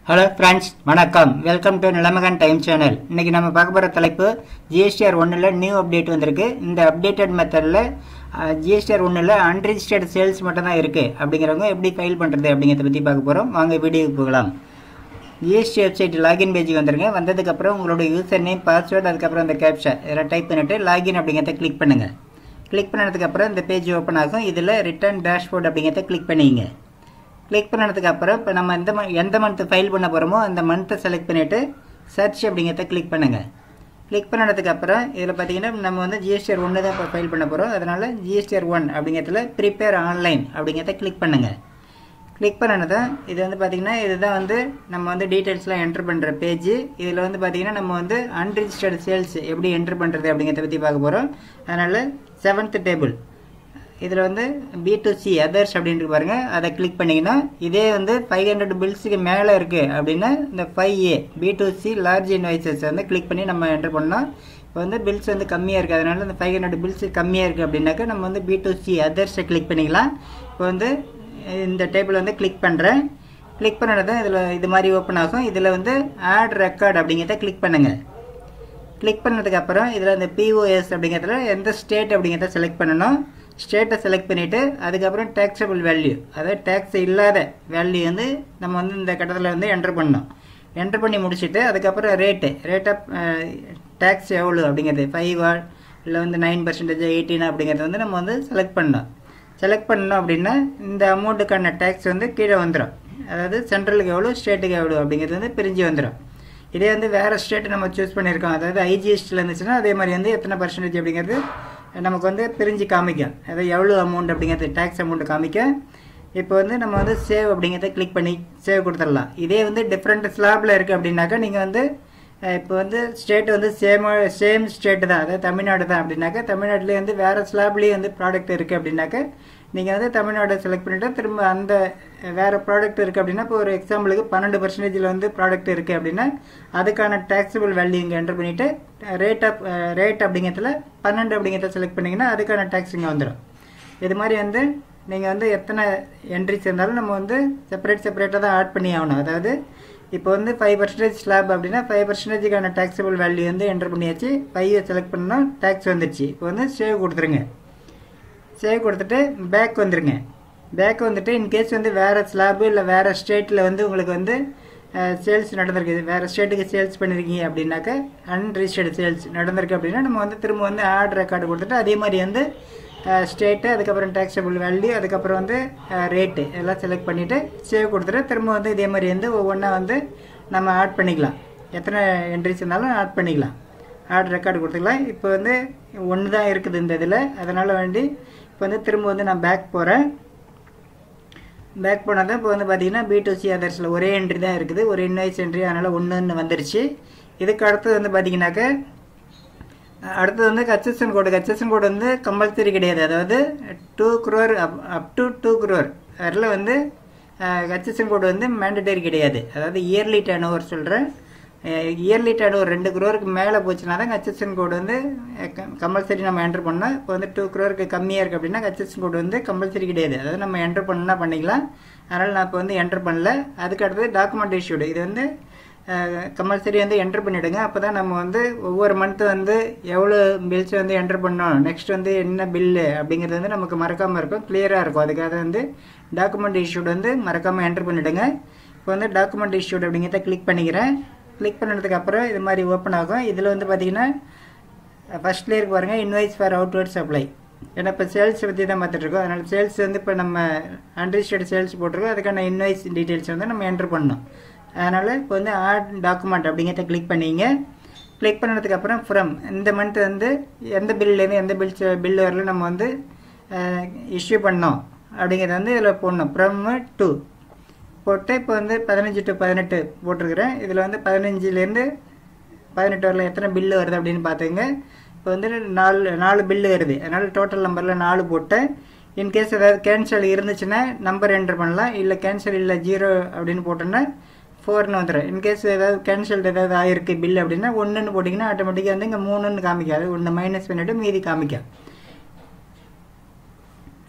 hello friends வணக்கம் welcome to Nilamagan time channel இன்னைக்கு நம்ம பார்க்க போகிற தலைப்பு ஜிஎஸ்டிஆர் ஒன்றில் நியூ அப்டேட் வந்திருக்கு இந்த அப்டேட்டட் மெத்தடில் ஜிஎஸ்டிஆர் ஒன்றில் அன்ரிஜிஸ்டர்ட் சேல்ஸ் மட்டும் தான் இருக்குது அப்படிங்கிறவங்க எப்படி ஃபைல் பண்ணுறது அப்படிங்கிறத பற்றி பார்க்க போகிறோம் வாங்க வீடியோக்கு போகலாம் ஜிஎஸ்டி வெப்சைட் லாகின் பேஜுக்கு வந்துருங்க வந்ததுக்கப்புறம் உங்களோட யூசர் நேம் பாஸ்வேர்டு அதுக்கப்புறம் அந்த கேப்ஷா இதெல்லாம் டைப் பண்ணிவிட்டு லாகின் அப்படிங்கிறத கிளிக் பண்ணுங்கள் கிளிக் பண்ணதுக்கப்புறம் இந்த பேஜ் ஓப்பன் ஆகும் இதில் ரிட்டர்ன் டேஷ்போர்ட் அப்படிங்கிறத கிளிக் பண்ணிங்க கிளிக் பண்ணதுக்கு அப்புறம் இப்போ நம்ம எந்த ம- எந்த மந்த் ஃபைல் பண்ண போகிறோமோ அந்த மந்த்தை செலக்ட் பண்ணிவிட்டு சர்ச் அப்படிங்கிறத கிளிக் பண்ணுங்கள் கிளிக் பண்ணதுக்கு அப்புறம் இதில் பார்த்தீங்கன்னா நம்ம வந்து ஜிஎஸ்டிஆர் ஒன்று தான் இப்போ ஃபைல் பண்ண போகிறோம் அதனால் ஜிஎஸ்டிஆர் ஒன் அப்படிங்கிறதுல ப்ரிப்பேர் ஆன்லைன் அப்படிங்கிறத கிளிக் பண்ணுங்கள் கிளிக் பண்ணனதும் இது வந்து பார்த்தீங்கன்னா இதுதான் வந்து நம்ம வந்து டீட்டெயில்ஸ்லாம் என்டர் பண்ணுற பேஜ் இதில் வந்து பார்த்தீங்கன்னா நம்ம வந்து அன்ரிஜிஸ்டர்டு சேல்ஸ் எப்படி என்டர் பண்ணுறது அப்படிங்கிறத பற்றி பார்க்க போகிறோம் அதனால் செவன்த் டேபிள் இதில் வந்து பி டு சி அதர்ஸ் அப்படின்ட்டு பாருங்க அதை கிளிக் பண்ணிங்கன்னா இதே வந்து ஃபைவ் ஹண்ட்ரட் பில்ஸுக்கு மேலே இருக்குது அப்படின்னா இந்த five A B to C large invoices வந்து கிளிக் பண்ணி நம்ம என்டர் பண்ணோம் இப்போ வந்து பில்ஸ் வந்து கம்மியாக இருக்குது அதனால இந்த ஃபைவ் ஹண்ட்ரட் பில்ஸ் கம்மியாக இருக்குது அப்படின்னாக்கா நம்ம வந்து பி டு சி அதர்ஸை கிளிக் பண்ணிக்கலாம் இப்போ வந்து இந்த டேபிள் வந்து கிளிக் பண்ணுறேன் கிளிக் பண்ணதும் இதில் இது மாதிரி ஓப்பன் ஆகும் இதில் வந்து ஆட் ரெக்கார்ட் அப்படிங்கிறத கிளிக் பண்ணுங்கள் கிளிக் பண்ணதுக்கு அப்புறம் இதில் இந்த பிஓஎஸ் அப்படிங்கிறதுல எந்த ஸ்டேட் அப்படிங்கிறத செலக்ட் பண்ணணும் ஸ்டேட்டை செலக்ட் பண்ணிவிட்டு அதுக்கப்புறம் டேக்ஸபிள் வேல்யூ அதாவது டேக்ஸ் இல்லாத வேல்யூ வந்து நம்ம வந்து இந்த கட்டத்தில் வந்து என்டர் பண்ணணும் என்டர் பண்ணி முடிச்சுட்டு அதுக்கப்புறம் ரேட்டு ரேட் ஆஃப் டேக்ஸ் எவ்வளோ அப்படிங்கிறது ஃபைவ் ஆர் இல்லை வந்து நைன் பர்சன்டேஜ் எயிட்டீன் அப்படிங்கிறது வந்து நம்ம வந்து செலக்ட் பண்ணணும் செலக்ட் பண்ணோம் அப்படின்னா இந்த அமௌண்ட்டுக்கான டேக்ஸ் வந்து கீழே வந்துடும் அதாவது சென்ட்ரலுக்கு எவ்வளோ ஸ்டேட்டுக்கு எவ்வளோ அப்படிங்கிறது வந்து பிரிஞ்சு வந்துடும் இதே வந்து வேறு ஸ்டேட் நம்ம சூஸ் பண்ணியிருக்கோம் அதாவது ஐஜிஎஸ்டியில் இருந்துச்சுன்னா அதே மாதிரி வந்து எத்தனை பர்சன்டேஜ் அப்படிங்கிறது நமக்கு வந்து பிரிஞ்சு காமிக்கும் அதாவது எவ்வளோ அமௌண்ட் அப்படிங்கிறது டேக்ஸ் அமௌண்ட் காமிக்கும் இப்போ வந்து நம்ம வந்து சேவ் அப்படிங்கிறத கிளிக் பண்ணி சேவ் கொடுத்துடலாம் இதே வந்து டிஃப்ரெண்ட் ஸ்லாபில் இருக்குது அப்படின்னாக்கா நீங்கள் வந்து அஹ், இப்போ வந்து ஸ்டேட் வந்து சேம் சேம் ஸ்டேட்டு தான் அதாவது தமிழ்நாடு தான் அப்படின்னாக்கா தமிழ்நாட்டிலே வந்து வேறு ஸ்லாப்லேயே வந்து ப்ராடக்ட் இருக்குது அப்படின்னாக்கா நீங்கள் வந்து தமிழ்நாடு செலக்ட் பண்ணிவிட்டு திரும்ப அந்த வேறு ப்ராடக்ட் இருக்குது அப்படின்னா இப்போ ஒரு எக்ஸாம்பிளுக்கு பன்னெண்டு பர்சன்டேஜில் வந்து ப்ராடக்ட் இருக்குது அப்படின்னா அதுக்கான டேக்ஸபிள் வேல்யூ இங்கே என்டர் பண்ணிவிட்டு ரேட் ஆஃப் ரேட் அப்படிங்கிறதுல பன்னெண்டு அப்படிங்கிறத செலக்ட் பண்ணிங்கன்னா அதுக்கான டேக்ஸ் இங்கே வந்துடும் இது மாதிரி வந்து நீங்கள் வந்து எத்தனை என்ட்ரிஸ் இருந்தாலும் நம்ம வந்து செப்பரேட் செப்பரேட்டாக தான் ஆட் பண்ணி ஆகணும் அதாவது இப்போ வந்து ஃபைவ் பர்சன்டேஜ் ஸ்லாப் அப்படின்னா ஃபைவ் பர்சன்டேஜுக்கான டேக்ஸபிள் வேல்யூ வந்து என்டர் பண்ணியாச்சு ஃபைவ் செலக்ட் பண்ணோம் டேக்ஸ் வந்துடுச்சு இப்போ வந்து சேவ் கொடுத்துருங்க சேவ் கொடுத்துட்டு பேக் வந்துருங்க பேக் வந்துட்டு இன்கேஸ் வந்து வேறு ஸ்லாபு இல்லை வேறு ஸ்டேட்டில் வந்து உங்களுக்கு வந்து சேல்ஸ் நடந்திருக்கு வேறு ஸ்டேட்டுக்கு சேல்ஸ் பண்ணியிருக்கீங்க அப்படின்னாக்கா அன்ரிஜிஸ்டர்டு சேல்ஸ் நடந்திருக்கு அப்படின்னா நம்ம வந்து திரும்ப வந்து ஆட் ரெக்கார்டு கொடுத்துட்டு அதே மாதிரி வந்து ஸ்டேட்டு அதுக்கப்புறம் டேக்ஸபிள் வேல்யூ அதுக்கப்புறம் வந்து ரேட்டு எல்லாம் செலக்ட் பண்ணிவிட்டு சேவ் கொடுத்துட்டு திரும்ப வந்து இதே மாதிரி வந்து ஒவ்வொன்றா வந்து நம்ம ஆட் பண்ணிக்கலாம் எத்தனை என்ட்ரிஸ் இருந்தாலும் ஆட் பண்ணிக்கலாம் ஆட் ரெக்கார்டு கொடுத்துக்கலாம் இப்போ வந்து ஒன்று தான் இருக்குது இந்த இதில் அதனால் வேண்டி இப்போ வந்து திரும்ப வந்து நான் பேக் போகிறேன் பேக் போனதும் இப்போ வந்து பார்த்தீங்கன்னா பி டு சி அதர்ஸில் ஒரே என்ட்ரி தான் இருக்குது ஒரு இன்வாய்ஸ் என்ட்ரி அதனால் ஒன்றுன்னு வந்துருச்சு இதுக்கு அடுத்தது வந்து பார்த்தீங்கன்னாக்க அடுத்தது வந்து கன்செஷன் கோடு கன்செஷன் கோடு வந்து கம்பல்சரி கிடையாது அதாவது two crore up up to two crore அதில் வந்து கன்செஷன் கோடு வந்து மேண்டடரி கிடையாது அதாவது இயர்லி டர்ன் ஓவர் சொல்கிறேன் இயர்லி டர்ன் ஓவர் ரெண்டு குரோருக்கு மேலே போச்சுன்னா தான் கன்செஷன் கோடு வந்து கம்பல்சரி நம்ம என்டர் பண்ணோம் இப்போ வந்து டூ குரோருக்கு கம்மியாக இருக்குது அப்படின்னா கன்செஷன் கோடு வந்து கம்பல்சரி கிடையாது அதாவது நம்ம என்டர் பண்ணால் பண்ணிக்கலாம் அதனால் நான் இப்போ வந்து என்டர் பண்ணல அதுக்கு அடுத்தது டாக்குமெண்ட் இஷ்யூடு இது வந்து கம்பல்சரி வந்து என்டர் பண்ணிவிடுங்க அப்போ தான் நம்ம வந்து ஒவ்வொரு மந்த்து வந்து எவ்வளோ பில்ஸ் வந்து என்டர் பண்ணோம் நெக்ஸ்ட் வந்து என்ன பில்லு அப்படிங்கிறது வந்து நமக்கு மறக்காமல் இருக்கும் கிளியராக இருக்கும் அதுக்காக வந்து டாக்குமெண்ட் இஷ்யூட் வந்து மறக்காமல் என்டர் பண்ணிவிடுங்க இப்போ வந்து டாக்குமெண்ட் இஷ்யூட் அப்படிங்கிறத கிளிக் பண்ணிக்கிறேன் கிளிக் பண்ணதுக்கு அப்புறம் இது மாதிரி ஓப்பன் ஆகும் இதில் வந்து பார்த்தீங்கன்னா ஃபர்ஸ்ட்லேயே இருக்கு பாருங்கள் இன்வைஸ் ஃபார் அவுட்வர்ட் சப்ளை ஏன்னா இப்போ சேல்ஸ் பற்றி தான் பார்த்துட்டு இருக்கோம் அதனால் சேல்ஸ் வந்து இப்போ நம்ம அன்ரிஜிஸ்டர்ட் சேல்ஸ் போட்டிருக்கோம் அதுக்கான இன்வைஸ் டீட்டெயில்ஸ் வந்து நம்ம என்டர் பண்ணணும் அதனால் இப்போ வந்து ஆட் டாக்குமெண்ட் அப்படிங்கிறத கிளிக் பண்ணிங்க கிளிக் பண்ணதுக்கு அப்புறம் ஃப்ரம் இந்த மந்த் வந்து எந்த பில்லேருந்து எந்த பில் பில் வரல நம்ம வந்து இஷ்யூ பண்ணோம் அப்படிங்கிறத வந்து இதில் போடணும் ஃப்ரம் டூ போட்டு இப்போ வந்து பதினஞ்சு டு பதினெட்டு போட்டிருக்கிறேன் இதில் வந்து பதினஞ்சுலேருந்து பதினெட்டு வரல எத்தனை பில்லு வருது அப்படின்னு பார்த்துங்க இப்போ வந்து நாலு நாலு பில்லு வருது அதனால் டோட்டல் நம்பரில் நாலு போட்டேன் இன்கேஸ் ஏதாவது கேன்சல் இருந்துச்சுன்னா நம்பர் என்டர் பண்ணலாம் இல்லை கேன்சல் இல்லை ஜீரோ அப்படின்னு போட்டோன்னா ஃபோர்னு வந்துடும் இன்கேஸ் ஏதாவது கேன்சல் ஏதாவது ஆயிருக்கு பில் அப்படின்னா ஒன்றுன்னு போட்டிங்கன்னா ஆட்டோமேட்டிக்காக வந்து இங்கே மூணுன்னு காமிக்காது ஒன்று மைனஸ் பண்ணிவிட்டு மீதி காமிக்கும்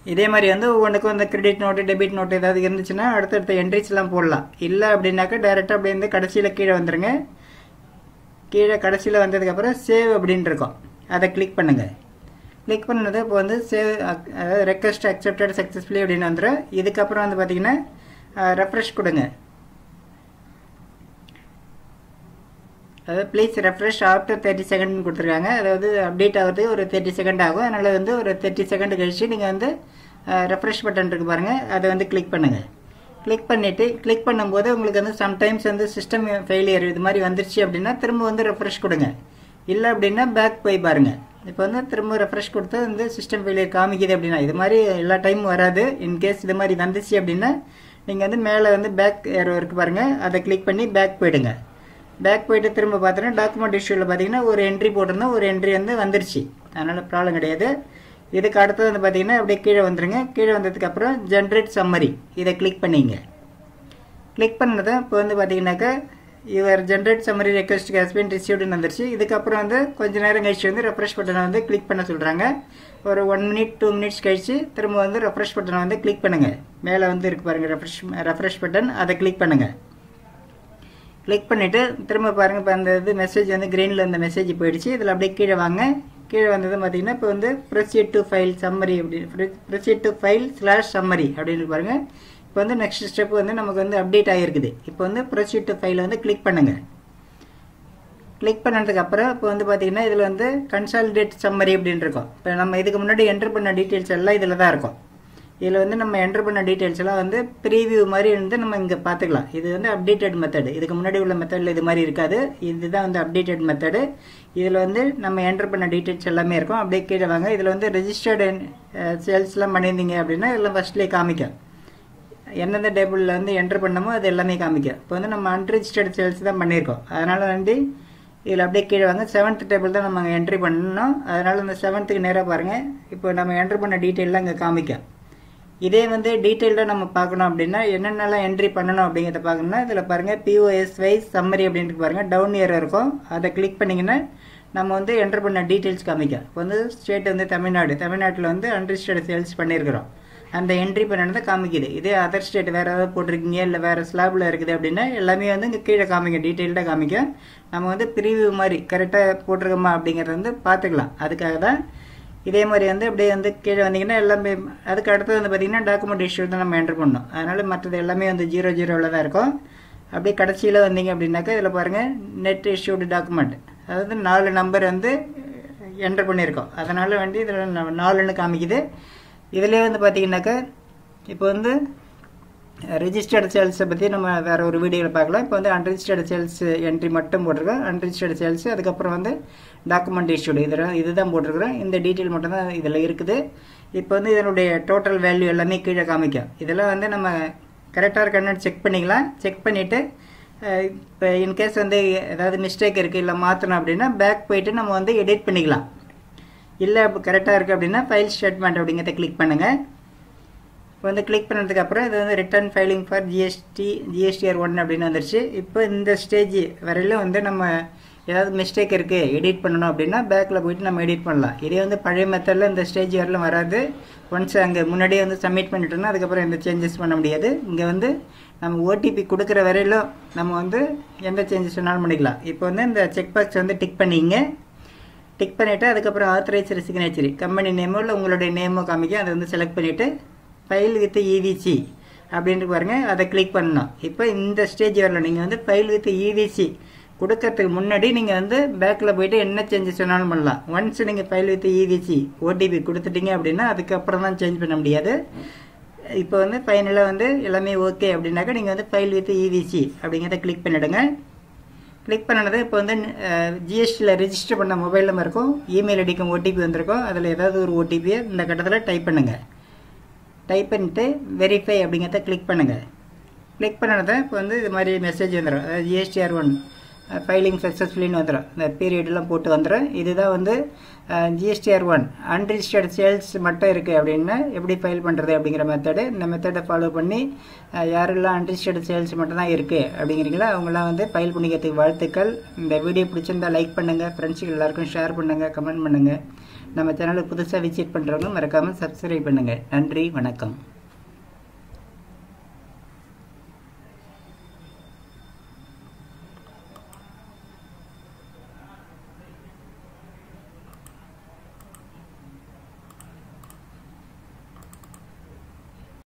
இதே மாதிரி வந்து ஒவ்வொன்றுக்கும் இந்த கிரெடிட் நோட்டு டெபிட் நோட்டு ஏதாவது இருந்துச்சுன்னா அடுத்தடுத்த என்ட்ரிஸ்லாம் போடலாம் இல்லை அப்படின்னாக்கா டைரெக்டாக அப்படியே வந்து கடைசியில் கீழே வந்துருங்க கீழே கடைசியில் வந்ததுக்கப்புறம் சேவ் அப்படின்னு இருக்கும் அதை கிளிக் பண்ணுங்கள் கிளிக் பண்ணது இப்போ வந்து சேவ் அதாவது ரெக்வஸ்ட் அக்செப்டட் சக்ஸஸ்ஃபுல்லி அப்படின்னு வந்துடும் இதுக்கப்புறம் வந்து பார்த்தீங்கன்னா ரெஃப்ரெஷ் கொடுங்க அதாவது please refresh after thirty second கொடுத்துருக்காங்க அதாவது அப்டேட் ஆகிறது ஒரு தேர்ட்டி செகண்ட் ஆகும் அதனால் வந்து ஒரு தேர்ட்டி செகண்ட் கழிச்சு நீங்கள் வந்து ரெஃப்ரெஷ் பட்டன் இருக்கு பாருங்கள் அதை வந்து கிளிக் பண்ணுங்கள் கிளிக் பண்ணிவிட்டு கிளிக் பண்ணும்போது உங்களுக்கு வந்து சம்டைம்ஸ் வந்து சிஸ்டம் ஃபெயிலியர் இது மாதிரி வந்துருச்சு அப்படின்னா திரும்ப வந்து ரெஃப்ரெஷ் கொடுங்க இல்லை அப்படின்னா பேக் போய் பாருங்கள் இப்போ வந்து திரும்ப ரெஃப்ரெஷ் கொடுத்து வந்து சிஸ்டம் ஃபெயிலியர் காமிக்குது அப்படின்னா இது மாதிரி எல்லா டைமும் வராது இன்கேஸ் இது மாதிரி வந்துச்சு அப்படின்னா நீங்கள் வந்து மேலே வந்து பேக் ஏரோ இருக்கு பாருங்கள் அதை கிளிக் பண்ணி பேக் போயிடுங்க பேக் போயிட்டு திரும்ப பார்த்தோன்னா டாக்குமெண்ட் இஷ்யூவில் பார்த்தீங்கன்னா ஒரு என்ட்ரி போட்டிருந்தோம் ஒரு என்ட்ரி வந்து வந்துருச்சு அதனால் ப்ராப்ளம் கிடையாது இதுக்கு அடுத்தது வந்து பார்த்தீங்கன்னா அப்படியே கீழே வந்துருங்க கீழே வந்ததுக்கப்புறம் ஜென்ரேட் சம்மரி இதை கிளிக் பண்ணிங்க கிளிக் பண்ணதை இப்போ வந்து பார்த்தீங்கன்னாக்கா your generate summary request has been ரிசீவ்டுன்னு வந்துருச்சு இதுக்கப்புறம் வந்து கொஞ்ச நேரம் கழிச்சு வந்து ரெஃப்ரெஷ் பட்டனை வந்து கிளிக் பண்ண சொல்கிறாங்க ஒரு ஒன் மினிட் டூ மினிட்ஸ் கழிச்சு திரும்ப வந்து ரெஃப்ரெஷ் பட்டனை வந்து கிளிக் பண்ணுங்கள் மேலே வந்து இருக்கு பாருங்கள் ரெஃப்ரெஷ் ரெஃப்ரெஷ் பட்டன் அதை கிளிக் பண்ணுங்கள் கிளிக் பண்ணிவிட்டு திரும்ப பாருங்கள் இப்போ அந்த இது மெசேஜ் வந்து க்ரீனில் இந்த மெசேஜ் போயிடுச்சு இதில் அப்படியே கீழே வாங்க கீழே வந்தது பார்த்தீங்கன்னா இப்போ வந்து ப்ரொசீட் டு ஃபைல் சம்மரி அப்படி proceed to file slash summary அப்படின்னு பாருங்கள் இப்போ வந்து நெக்ஸ்ட் ஸ்டெப் வந்து நமக்கு வந்து அப்டேட் ஆகிருக்குது இப்போ வந்து ப்ரொசீட் டு ஃபைல் வந்து கிளிக் பண்ணுங்கள் கிளிக் பண்ணதுக்கு அப்புறம் இப்போ வந்து பார்த்தீங்கன்னா இதில் வந்து கன்சாலிடேட் சம்மரி அப்படின்னு இருக்கும் இப்போ நம்ம இதுக்கு முன்னாடி என்டர் பண்ண டீட்டெயில்ஸ் எல்லாம் இதில் தான் இருக்கும் இதில் வந்து நம்ம என்டர் பண்ண டீட்டெயில்ஸ் எல்லாம் வந்து ப்ரீவியூ மாதிரி வந்து நம்ம இங்கே பார்த்துக்கலாம் இது வந்து அப்டேட்டட் மெத்தடு இதுக்கு முன்னாடி உள்ள மெத்தடில் இது மாதிரி இருக்காது இதுதான் வந்து அப்டேட்டட் மெத்தடு இதில் வந்து நம்ம என்டர் பண்ண டீட்டெயில்ஸ் எல்லாமே இருக்கும் அப்படியே கீழே வாங்க இதில் வந்து ரெஜிஸ்டர்டு சேல்ஸ்லாம் பண்ணியிருந்தீங்க அப்படின்னா இதில் ஃபஸ்ட்லேயே காமிக்கும் எந்தெந்த டேபிளில் வந்து என்டர் பண்ணமோ அது எல்லாமே காமிக்கும் இப்போ வந்து நம்ம அன்ரிஜிஸ்டர்டு சேல்ஸ் தான் பண்ணியிருக்கோம் அதனால் வந்து இதில் அப்படியே கீழே வாங்க செவன்த் டேபிள் தான் நம்ம என்ட்ரி பண்ணணும் அதனால் இந்த செவன்த்துக்கு நேராக பாருங்கள் இப்போ நம்ம என்ட்ரு பண்ண டீட்டெயிலாம் இங்கே காமிக்கும் இதே வந்து டீட்டெயில்டாக நம்ம பார்க்கணும் அப்படின்னா என்னென்னலாம் என்ட்ரி பண்ணணும் அப்படிங்கிறத பார்க்கணும்னா இதில் பாருங்கள் பிஓஎஸ் வைஸ் சம்மரி அப்படின்ட்டு பாருங்கள் டவுன் இயர் இருக்கும் அதை கிளிக் பண்ணிங்கன்னா நம்ம வந்து என்டர் பண்ண டீட்டெயில்ஸ் காமிக்கும் இப்போ வந்து ஸ்டேட் வந்து தமிழ்நாடு தமிழ்நாட்டில் வந்து அன்ரிஜிஸ்டர்டு சேல்ஸ் பண்ணியிருக்கிறோம் அந்த என்ட்ரி பண்ணதை காமிக்குது இதே அதர் ஸ்டேட் வேறு ஏதாவது போட்டிருக்கீங்க இல்லை வேறு ஸ்லாபில் இருக்குது அப்படின்னா எல்லாமே வந்து இங்கே கீழே காமிக்கும் டீட்டெயில்டாக காமிக்கும் நம்ம வந்து ப்ரீவியூ மாதிரி கரெக்டாக போட்டிருக்கோமா அப்படிங்கிறத வந்து பார்த்துக்கலாம் அதுக்காக தான் இதே மாதிரி வந்து அப்படியே வந்து கீழே வந்தீங்கன்னா எல்லாமே அதுக்கு அடுத்தது வந்து பார்த்தீங்கன்னா டாக்குமெண்ட் இஷ்யூ தான் நம்ம என்ட்ரு பண்ணணும் அதனால் மற்றது எல்லாமே வந்து ஜீரோ ஜீரோவில் தான் இருக்கும் அப்படியே கடைசியில் வந்தீங்க அப்படின்னாக்கா இதில் பாருங்கள் நெட் இஷ்யூடு டாக்குமெண்ட் அதாவது நாலு நம்பர் வந்து என்ட்ரு பண்ணியிருக்கோம் அதனால் வந்து இதில் நாலுன்னு காமிக்குது இதிலே வந்து பார்த்தீங்கன்னாக்கா இப்போ வந்து ரிஜிஸ்டர்டு சேல்ஸை பற்றி நம்ம வேறு ஒரு வீடியோவில் பார்க்கலாம் இப்போ வந்து அன்ரிஜிஸ்டர்டு சேல்ஸ் என்ட்ரி மட்டும் போட்டிருக்கோம் அன்ரிஜிஸ்டர்டு சேல்ஸ் அதுக்கப்புறம் வந்து டாக்குமெண்ட் இஷ்யூடு இதில் இதுதான் போட்டிருக்கிறோம் இந்த டீட்டெயில் மட்டும் தான் இதில் இருக்குது இப்போ வந்து இதனுடைய டோட்டல் வேல்யூ எல்லாமே கீழே காமிக்கும் இதெல்லாம் வந்து நம்ம கரெக்டாக இருக்கான்னு செக் பண்ணிக்கலாம் செக் பண்ணிவிட்டு இப்போ இன்கேஸ் வந்து ஏதாவது மிஸ்டேக் இருக்குது இல்லை மாற்றணும் அப்படின்னா பேக் போயிட்டு நம்ம வந்து எடிட் பண்ணிக்கலாம் இல்லை இப்போ கரெக்டாக இருக்குது அப்படின்னா ஃபைல் ஸ்டேட்மெண்ட் அப்படிங்கிறத கிளிக் பண்ணுங்கள் இப்போ வந்து கிளிக் பண்ணதுக்கு அப்புறம் இது வந்து return filing for GST GSTR one அப்படின்னு வந்துருச்சு இப்போ இந்த ஸ்டேஜ் வரையிலும் வந்து நம்ம ஏதாவது மிஸ்டேக் இருக்குது எடிட் பண்ணணும் அப்படின்னா பேக்கில் போயிட்டு நம்ம எடிட் பண்ணலாம் இதே வந்து பழைய மெத்தடில் இந்த ஸ்டேஜ் வரலும் வராது ஒன்ஸ் அங்கே முன்னாடியே வந்து சப்மிட் பண்ணிட்டோம்னா அதுக்கப்புறம் எந்த சேஞ்சஸ் பண்ண முடியாது இங்கே வந்து நம்ம ஓடிபி கொடுக்குற வரையிலும் நம்ம வந்து எந்த சேஞ்சஸ் வேணாலும் பண்ணிக்கலாம் இப்போ வந்து இந்த செக் பாக்ஸ் வந்து டிக் பண்ணிங்க டிக் பண்ணிவிட்டு அதுக்கப்புறம் ஆத்தரைசர் சிக்னேச்சர் கம்பெனி நேமோ இல்லை உங்களுடைய நேமோ காமிக்கும் அதை வந்து செலக்ட் பண்ணிவிட்டு ஃபைல் வித் இவிசி அப்படின்ட்டு பாருங்கள் அதை கிளிக் பண்ணணும் இப்போ இந்த ஸ்டேஜ் வரல நீங்கள் வந்து ஃபைல் வித் இவிசி கொடுக்கறதுக்கு முன்னாடி நீங்கள் வந்து பேக்கில் போயிட்டு என்ன சேஞ்சஸ் வேணாலும் பண்ணலாம் ஒன்ஸ் நீங்கள் ஃபைல் வித் இவிசி ஓடிபி கொடுத்துட்டீங்க அப்படின்னா அதுக்கப்புறம் தான் சேஞ்ச் பண்ண முடியாது இப்போ வந்து ஃபைனலாக வந்து எல்லாமே ஓகே அப்படின்னாக்கா நீங்கள் வந்து ஃபைல் வித் இவிசி அப்படிங்கிறத கிளிக் பண்ணிவிடுங்க கிளிக் பண்ணது இப்போ வந்து ஜிஎஸ்டியில் ரெஜிஸ்டர் பண்ண மொபைல் நம்பர் இருக்கும் இமெயில் ஐடிக்கும் ஓடிபி வந்திருக்கும் அதில் ஏதாவது ஒரு ஓடிபியை இந்த கட்டத்தில் டைப் பண்ணுங்கள் டைப் பண்ணிட்டு வெரிஃபை அப்படிங்கிறத கிளிக் பண்ணுங்கள் கிளிக் பண்ணதை இப்போ வந்து இது மாதிரி மெசேஜ் வந்துடும் அதாவது ஜிஎஸ்டிஆர் ஒன் ஃபைலிங் சக்ஸஸ்ஃபுல்லின்னு வந்துடும் இந்த பீரியட்லாம் போட்டு வந்துடும் இதுதான் வந்து ஜிஎஸ்டிஆர் ஒன் அன்ரிஜிஸ்டர்ட் சேல்ஸ் மட்டும் இருக்குது அப்படின்னா எப்படி ஃபைல் பண்ணுறது அப்படிங்கிற மெத்தடு இந்த மெத்தடை ஃபாலோ பண்ணி யாரெல்லாம் அன்ரிஜிஸ்டர்ட் சேல்ஸ் மட்டும் தான் இருக்குது அப்படிங்கிறீங்களா அவங்களாம் வந்து ஃபைல் பண்ணிக்கிறதுக்கு வாழ்த்துக்கள் இந்த வீடியோ பிடிச்சிருந்தா லைக் பண்ணுங்கள் ஃப்ரெண்ட்ஸுக்கு எல்லாருக்கும் ஷேர் பண்ணுங்கள் கமெண்ட் பண்ணுங்கள் நம்ம சேனலுக்கு புதுசாக விசிட் பண்ணுறவங்க மறக்காமல் சப்ஸ்கிரைப் பண்ணுங்கள் நன்றி வணக்கம்